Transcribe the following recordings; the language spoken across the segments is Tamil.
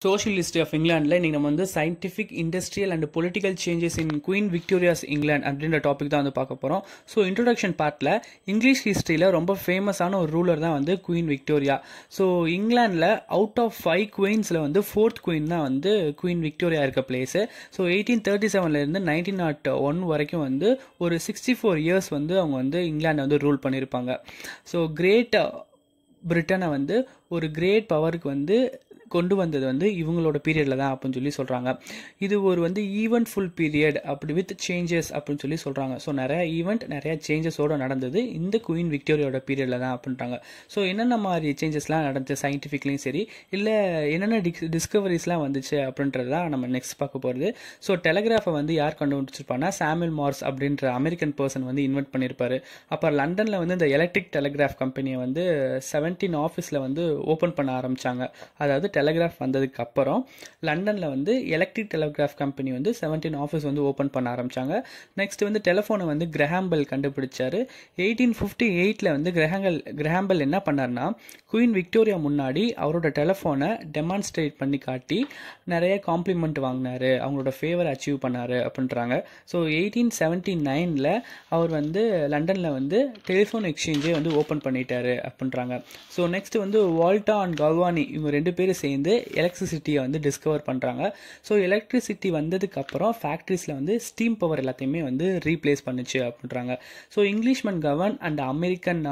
சோஷியல் ஹிஸ்ட்ரி ஆஃப் இங்கிலாண்டில் இன்றைக்கி நம்ம வந்து scientific industrial and political changes in queen Victoria's England அப்படின்ற டாபிக் தான் வந்து பார்க்க போகிறோம் ஸோ இன்ட்ரொடக்ஷன் பார்ட்டில் இங்கிலீஷ் ஹிஸ்ட்ரியில் ரொம்ப ஃபேமஸான ஒரு ரூலர் தான் வந்து குயின் விக்டோரியா ஸோ இங்கிலாண்டில் அவுட் ஆஃப் ஃபைவ் குயின்ஸில் வந்து ஃபோர்த் குயின் தான் வந்து குயின் விக்டோரியா இருக்க பிளேஸு ஸோ எயிட்டீன் தேர்ட்டி செவன்லேருந்து நைன்டீன் நாட் ஒன் வரைக்கும் வந்து ஒரு சிக்ஸ்டி ஃபோர் இயர்ஸ் வந்து அவங்க வந்து இங்கிலாண்டை வந்து ரூல் பண்ணியிருப்பாங்க ஸோ கிரேட் பிரிட்டனை வந்து ஒரு கிரேட் பவருக்கு வந்து கொண்டு வந்தது வந்து இவங்களோட பீரியடில் தான் அப்படின்னு சொல்லி சொல்கிறாங்க இது ஒரு வந்து ஈவெண்ட் ஃபுல் பீரியட் அப்படி வித் சேஞ்சஸ் அப்படின்னு சொல்லி சொல்கிறாங்க ஸோ நிறைய ஈவெண்ட் நிறைய சேஞ்சஸோடு நடந்தது இந்த குயின் விக்டோரியோட பீரியடில் தான் அப்படின்றாங்க ஸோ என்னென்ன மாதிரி சேஞ்சஸ்லாம் நடந்துச்சு சயின்டிஃபிக்லையும் சரி இல்லை என்னென்ன டிஸ் டிஸ்கவரிஸ்லாம் வந்துச்சு அப்படின்றது தான் நம்ம நெக்ஸ்ட் பார்க்க போகிறது ஸோ டெலகிராஃபை வந்து யார் கண்டுபிடிச்சிருப்பாங்கன்னா சாமுel மார்ஸ் அப்படின்ற அமெரிக்கன் பர்சன் வந்து இன்வெர்ட் பண்ணியிருப்பாரு அப்புறம் லண்டனில் வந்து இந்த எலக்ட்ரிக் டெலிகிராஃப் கம்பெனியை வந்து செவன்டீன் ஆஃபீஸில் வந்து ஓப்பன் பண்ண ஆரம்பித்தாங்க அதாவது டெலிகிராஃப் வந்ததுக்கு அப்புறம் லண்டனில் வந்து எலக்ட்ரிக் டெலிகிராஃப் கம்பெனி வந்து செவன்டீன் ஆஃபீஸ் வந்து ஓப்பன் பண்ண ஆரம்பித்தாங்க நெக்ஸ்ட் வந்து டெலிஃபோனை வந்து கிரஹாம்பெல் கண்டுபிடிச்சாரு எயிட்டீன் ஃபிஃப்டி எயிட்டில் வந்து கிரஹங்கள் கிரஹாம்பெல் என்ன பண்ணார்னா குயின் விக்டோரியா முன்னாடி அவரோட டெலிஃபோனை டெமான்ஸ்ட்ரேட் பண்ணி காட்டி நிறைய காம்ப்ளிமெண்ட் வாங்கினாரு அவங்களோட ஃபேவர் அச்சீவ் பண்ணாரு அப்படின்றாங்க ஸோ எயிட்டீன் செவன்டி நைனில் அவர் வந்து லண்டனில் வந்து டெலிஃபோன் எக்ஸ்சேஞ்சே வந்து ஓப்பன் பண்ணிட்டாரு அப்படின்றாங்க ஸோ நெக்ஸ்ட் வந்து வால்டா அண்ட் கல்வானி இவங்க ரெண்டு பேரும் சேர்ந்து எலக்ட்ரிசிட்டியை வந்து டிஸ்கவர் பண்ணுறாங்க ஸோ எலக்ட்ரிசிட்டி வந்ததுக்கு அப்புறம் ஃபேக்ட்ரிஸில் வந்து ஸ்டீம் பவர் எல்லாத்தையுமே வந்து ரீப்ளேஸ் பண்ணுச்சு அப்படின்றாங்க ஸோ இங்கிலீஷ்மன் கவர்ன் அண்ட் அமெரிக்கன்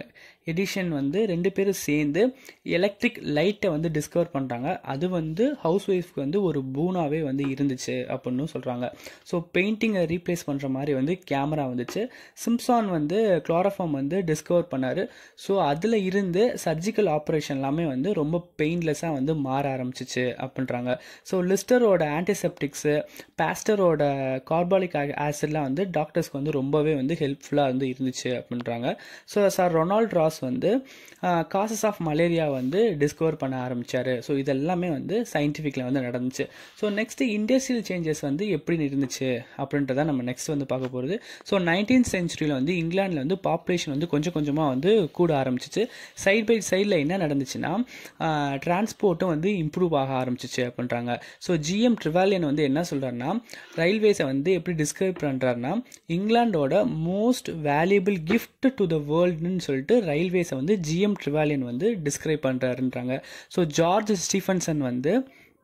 எடிஷன் வந்து ரெண்டு பேரும் சேர்ந்து எலக்ட்ரிக் லைட்டை வந்து டிஸ்கவர் பண்ணுறாங்க அது வந்து ஹவுஸ் ஒய்ஃப்க்கு வந்து ஒரு பூனாவே வந்து இருந்துச்சு அப்படின்னு சொல்கிறாங்க ஸோ பெயிண்டிங்கை ரீப்ளேஸ் பண்ணுற மாதிரி வந்து கேமரா வந்துச்சு சிம்சான் வந்து குளோரோஃபார்ம் வந்து டிஸ்கவர் பண்ணார் ஸோ அதில் இருந்து சர்ஜிக்கல் ஆப்ரேஷன் எல்லாமே வந்து ரொம்ப பெயின்லெஸ்ஸாக வந்து மாற ஆரம்பிச்சிச்சு அப்படின்றாங்க ஸோ லிஸ்டரோட ஆன்டிசெப்டிக்ஸு பாஸ்டரோட கார்பாலிக் ஆசிட்லாம் வந்து டாக்டர்ஸ்க்கு வந்து ரொம்பவே வந்து ஹெல்ப்ஃபுல்லாக வந்து இருந்துச்சு அப்படின்றாங்க ஸோ சார் ரொனால்ட் ராஸ் வந்து காசஸ் ஆஃப் மலேரியா வந்து டிஸ்கவர் பண்ண ஆரம்பித்தார் ஸோ இதெல்லாமே வந்து சயின்டிஃபிக்கில் வந்து நடந்துச்சு ஸோ நெக்ஸ்ட் இண்டஸ்ட்ரியல் சேஞ்சஸ் வந்து எப்படி இருந்துச்சு அப்படின்றத நம்ம நெக்ஸ்ட் வந்து பார்க்க போகிறது ஸோ நைன்டீன்த் சென்ச்சுரியில் வந்து இங்கிலாண்டில் வந்து பாப்புலேஷன் வந்து கொஞ்சம் கொஞ்சமாக வந்து கூட ஆரம்பிச்சிச்சு சைட் பை சைடில் என்ன நடந்துச்சுன்னா டிரான்ஸ்போர்ட்டும் வந்து இம்ப்ரூவ் ஆக ஆரம்பிச்சிச்சு அப்படின்றாங்க ஸோ ஜிஎம் ட்ரிவாலியன் வந்து என்ன சொல்கிறாருன்னா ரயில்வேஸை வந்து எப்படி டிஸ்கிரைப் பண்ணுறாருன்னா இங்கிலாண்டோட most valuable gift to the வேர்ல்டுன்னு சொல்லிட்டு ரயில்வேஸை வந்து ஜிஎம் ட்ரிவாலியன் வந்து டிஸ்கிரைப் பண்ணுறாருன்றாங்க ஸோ ஜார்ஜ் ஸ்டீஃபன்சன் வந்து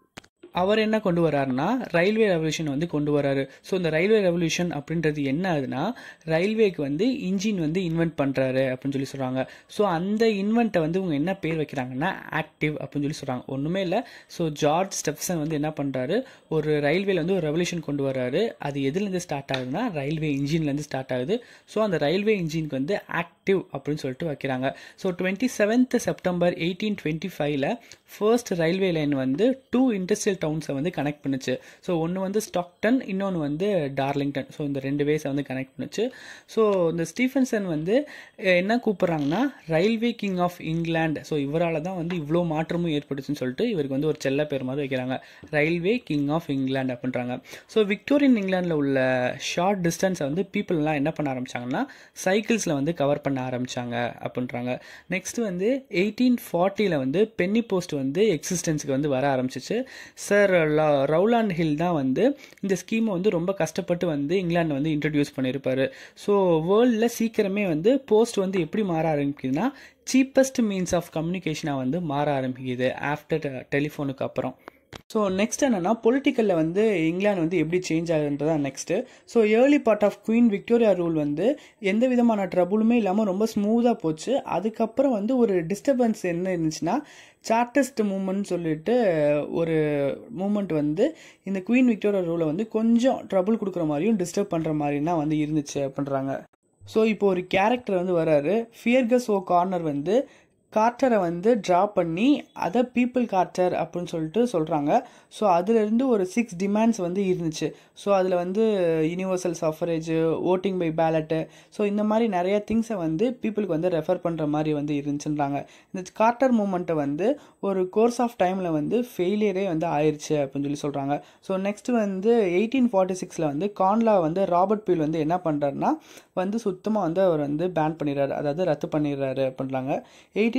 அவர் என்ன கொண்டு வராருன்னா ரயில்வே ரெவல்யூஷன் வந்து கொண்டு வராரு ஸோ இந்த ரயில்வே ரெவல்யூஷன் அப்படின்றது என்ன ஆகுதுன்னா ரயில்வேக்கு வந்து இன்ஜின் வந்து இன்வென்ட் பண்ணுறாரு அப்படின்னு சொல்லி சொல்கிறாங்க ஸோ அந்த இன்வெண்ட்டை வந்து இவங்க என்ன பேர் வைக்கிறாங்கன்னா ஆக்டிவ் அப்படின்னு சொல்லி சொல்கிறாங்க ஒன்றுமே இல்லை ஸோ ஜார்ஜ் ஸ்டெப்சன் வந்து என்ன பண்ணுறாரு ஒரு ரயில்வேல வந்து ஒரு ரெவல்யூஷன் கொண்டு வராரு அது எதுலேருந்து ஸ்டார்ட் ஆகுதுன்னா ரயில்வே இன்ஜின்லேருந்து ஸ்டார்ட் ஆகுது ஸோ அந்த ரயில்வே இன்ஜினுக்கு வந்து ஆக்டிவ் அப்படின்னு சொல்லிட்டு வைக்கிறாங்க so twenty seventh September eighteen twenty ஃபைவ்ல ஃபர்ஸ்ட் ரயில்வே லைன் வந்து டூ இண்டஸ்ட்ரியல் டவுன்ஸை வந்து கனெக்ட் பண்ணுச்சு ஸோ ஒன்று வந்து ஸ்டாக்டன் இன்னொன்று வந்து டார்லிங்டன் ஸோ இந்த ரெண்டு வேஸை வந்து கனெக்ட் பண்ணுச்சு ஸோ இந்த ஸ்டீஃபன்சன் வந்து என்ன கூப்பிட்றாங்கன்னா railway king of England so இவரால் தான் வந்து இவ்வளோ மாற்றமும் ஏற்பட்டுச்சுன்னு சொல்லிட்டு இவருக்கு வந்து ஒரு செல்ல பேர் மாதிரி வைக்கிறாங்க ரயில்வே கிங் ஆஃப் இங்கிலாந்து அப்படின்றாங்க ஸோ விக்டோரியன் இங்கிலாண்டில் உள்ள ஷார்ட் டிஸ்டன்ஸை வந்து பீப்புளெலாம் என்ன பண்ண ஆரம்பிச்சாங்கன்னா சைக்கிள்ஸில் வந்து கவர் பண்ண ஆரம்பித்தாங்க அப்படின்றாங்க நெக்ஸ்ட் வந்து எயிட்டீன் ஃபார்ட்டியில் வந்து பென்னி போஸ்ட் வந்து எக்ஸிஸ்டன்ஸுக்கு வந்து வர ஆரம்பிச்சிச்சு சார் ரவுலாண்ட் ஹில் தான் வந்து இந்த ஸ்கீமை வந்து ரொம்ப கஷ்டப்பட்டு வந்து இங்கிலாந்து வந்து இன்ட்ரடியூஸ் பண்ணியிருப்பாரு ஸோ வேர்ல்டில் சீக்கிரமே வந்து போஸ்ட் வந்து எப்படி மாற ஆரம்பிக்குதுன்னா சீப்பஸ்ட் மீன்ஸ் ஆஃப் கம்யூனிகேஷனாக வந்து மாற ஆரம்பிக்குது ஆஃப்டர் டெலிஃபோனுக்கு அப்புறம் ஸோ நெக்ஸ்ட் என்னென்னா பொலிட்டிக்கலில் வந்து இங்கிலாந்து வந்து எப்படி சேஞ்ச் ஆகுதுன்றதா next so early part of queen Victoria rule வந்து எந்த விதமான ட்ரபுளுமே இல்லாமல் ரொம்ப ஸ்மூத்தாக போச்சு அதுக்கப்புறம் வந்து ஒரு டிஸ்டர்பன்ஸ் என்ன இருந்துச்சுன்னா சார்டஸ்ட் மூமெண்ட் சொல்லிட்டு ஒரு மூமெண்ட் வந்து இந்த குயின் விக்டோரியா ரூலை வந்து கொஞ்சம் ட்ரபுள் கொடுக்குற மாதிரியும் டிஸ்டர்ப் பண்ணுற மாதிரியும் தான் வந்து இருந்துச்சு அப்படின்றாங்க ஸோ இப்போ ஒரு கேரக்டர் வந்து வராரு ஃபியர்கஸ் ஓ கார்னர் வந்து கார்ட்டரை வந்து ட்ரா பண்ணி அதை பீப்புள் கார்ட்டர் அப்படின்னு சொல்லிட்டு சொல்கிறாங்க ஸோ அதுலேருந்து ஒரு சிக்ஸ் டிமாண்ட்ஸ் வந்து இருந்துச்சு ஸோ அதில் வந்து universal suffrage voting by ballot so இந்த மாதிரி நிறைய திங்ஸை வந்து பீப்புளுக்கு வந்து ரெஃபர் பண்ணுற மாதிரி வந்து இருந்துச்சுன்றாங்க இந்த கார்ட்டர் மூமெண்ட்டை வந்து ஒரு கோர்ஸ் ஆஃப் டைமில் வந்து ஃபெயிலியரே வந்து ஆயிடுச்சு அப்படின்னு சொல்லி சொல்கிறாங்க ஸோ நெக்ஸ்ட் வந்து எயிட்டீன் ஃபார்ட்டி சிக்ஸில் வந்து கான்லா வந்து ராபர்ட் பீல் வந்து என்ன பண்ணுறாருனா வந்து சுத்தமாக வந்து அவர் வந்து பேன் பண்ணிடுறாரு அதாவது ரத்து பண்ணிடுறாரு அப்படின்றாங்க எயிட்டீன்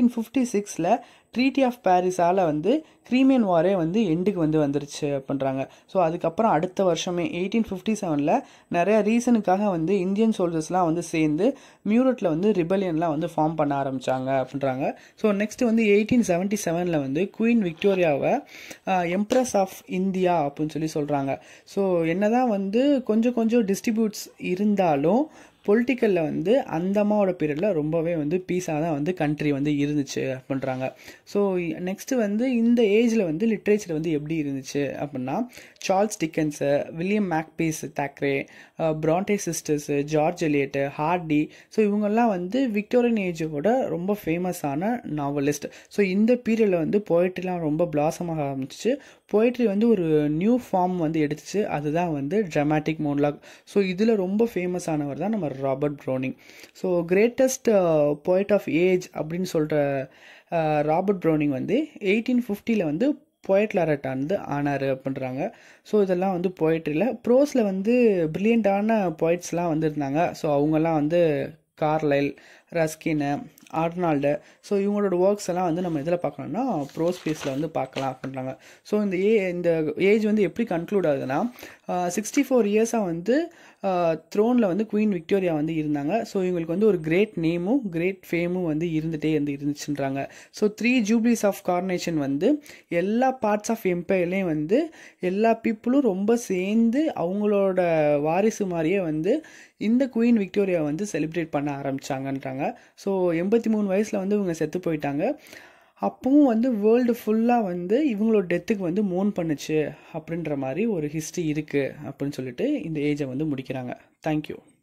எயிட்டீன் ஃபிஃப்டி சிக்ஸில் ட்ரீட்டி ஆஃப் பாரிஸால் வந்து கிரீமியன் வாரே வந்து எண்டுக்கு வந்து வந்துருச்சு அப்படின்றாங்க ஸோ அதுக்கப்புறம் அடுத்த வருஷமே எயிட்டீன் ஃபிஃப்டி செவனில் நிறைய ரீசனுக்காக வந்து இந்தியன் சோல்ஜர்ஸ்லாம் வந்து சேர்ந்து மியூரட்டில் வந்து ரிபலியன்லாம் வந்து ஃபார்ம் பண்ண ஆரம்பித்தாங்க அப்படின்றாங்க ஸோ நெக்ஸ்ட் வந்து எயிட்டீன் செவன்ட்டி செவனில் வந்து குயின் விக்டோரியாவை எம்ப்ரஸ் ஆஃப் இந்தியா அப்படின்னு சொல்லி சொல்கிறாங்க ஸோ என்னதான் வந்து கொஞ்சம் கொஞ்சம் டிஸ்ட்ரிபியூட்ஸ் இருந்தாலும் பொலிட்டிக்கலில் வந்து அந்த அம்மாவோட பீரியடில் ரொம்பவே வந்து பீஸாக தான் வந்து கண்ட்ரி வந்து இருந்துச்சு அப்படின்றாங்க ஸோ நெக்ஸ்ட்டு வந்து இந்த ஏஜில் வந்து லிட்ரேச்சர் வந்து எப்படி இருந்துச்சு அப்படின்னா Charles Dickens William Makepeace Thackeray Bronte sisters George Eliot Hardy so இவங்கெல்லாம் வந்து விக்டோரியன் ஏஜோட ரொம்ப ஃபேமஸான நாவலிஸ்ட் ஸோ இந்த பீரியடில் வந்து போய்ட்ரிலாம் ரொம்ப பிளாசமாக ஆரம்பிச்சிச்சு போய்ட்ரி வந்து ஒரு நியூ ஃபார்ம் வந்து எடுத்துச்சு அதுதான் வந்து ட்ராமாட்டிக் மோன்லாக் ஸோ இதில் ரொம்ப ஃபேமஸானவர் தான் நம்ம Robert Browning so greatest poet of age அப்படின்னு சொல்கிற ராபர்ட் ப்ரௌனிங் வந்து எயிட்டீன் ஃபிஃப்டியில் வந்து போயட் லாரட் வந்து ஆனார் அப்படின்றாங்க ஸோ இதெல்லாம் வந்து போய்ட்ரியில் ப்ரோஸில் வந்து ப்ரில்லியண்ட்டான போய்ட்ஸ்லாம் வந்து இருந்தாங்க ஸோ அவங்கெல்லாம் வந்து கார்லைல் ரஸ்கின்னு ஆர்னால்டு ஸோ இவங்களோட ஒர்க்ஸ் எல்லாம் வந்து நம்ம இதில் பார்க்கணும்னா ப்ரோ ஸ்பேஸில் வந்து பார்க்கலாம் அப்படின்றாங்க ஸோ இந்த ஏ இந்த ஏஜ் வந்து எப்படி கன்க்ளூட் ஆகுதுன்னா சிக்ஸ்டி ஃபோர் இயர்ஸாக வந்து த்ரோனில் வந்து குயின் விக்டோரியா வந்து இருந்தாங்க ஸோ இவங்களுக்கு வந்து ஒரு கிரேட் நேமும் கிரேட் ஃபேமும் வந்து இருந்துகிட்டே வந்து இருந்துச்சுன்றாங்க so three jubilees of coronation வந்து எல்லா பார்ட்ஸ் ஆஃப் எம்பையர்லேயும் வந்து எல்லா பீப்புளும் ரொம்ப சேர்ந்து அவங்களோட வாரிசு மாதிரியே வந்து இந்த குயின் விக்டோரியா வந்து செலிப்ரேட் பண்ண ஆரம்பிச்சாங்கன்றாங்க ஸோ எண்பத்தி மூணு வயசில் வந்து இவங்க செத்து போயிட்டாங்க அப்பவும் வந்து வேர்ல்டு ஃபுல்லாக வந்து இவங்களோட டெத்துக்கு வந்து மோன் பண்ணுச்சு அப்படின்ற மாதிரி ஒரு ஹிஸ்ட்ரி இருக்குது அப்படின்னு சொல்லிட்டு இந்த ஏஜை வந்து முடிக்கிறாங்க தேங்க்யூ